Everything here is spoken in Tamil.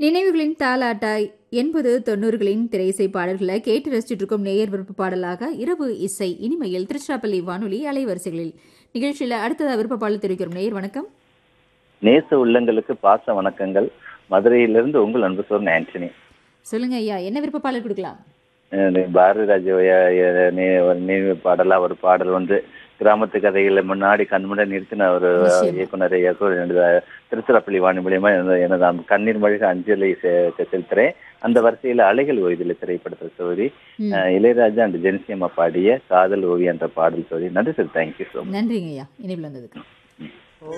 நினைவுகளின் தாலாட்டாய் எண்பது தொண்ணூறுகளின் திரையிசை பாடல்களை கேட்டு ரசிச்சுட்டு இருக்கும் நேயர் விருப்ப பாடலாக இரவு இசை இனிமையில் திருச்சிராப்பள்ளி வானொலி அலைவரிசைகளில் நிகழ்ச்சியில் அடுத்ததாக விருப்ப பாடல் தெரிவிக்கிறோம் நேயர் வணக்கம் நேச உள்ளங்களுக்கு பாச வணக்கங்கள் மதுரையிலிருந்து உங்கள் அன்பு சோர்ன் ஆண்டனி சொல்லுங்க ஐயா என்ன விருப்ப பாடல் கொடுக்கலாம் அஹ் பாரதி ராஜோய நினைவு பாடலா ஒரு பாடல் வந்து கிராமத்து கதைகளை முன்னாடி கண்முட நிறுத்தின ஒரு நிச்சயமா. இயக்குனர் இயக்குனர் எனது திருச்சிராப்பள்ளி வாணி மூலியமா எனது எனது அந்த கண்ணீர் மழக அஞ்சலி செ- செலுத்துறேன் அந்த வரிசையில அலைகள் ஓய்தல் திரைப்படத்தை சோதி ம். இளையராஜா அண்ட் ஜென்சியம்மா பாடிய காதல் ஓவியம் என்ற பாடல் சோதி நன்றி சார் தேங்க்யூ ஸோ நன்றிங்க ஐயா இணைப்பில் வந்ததுக்கு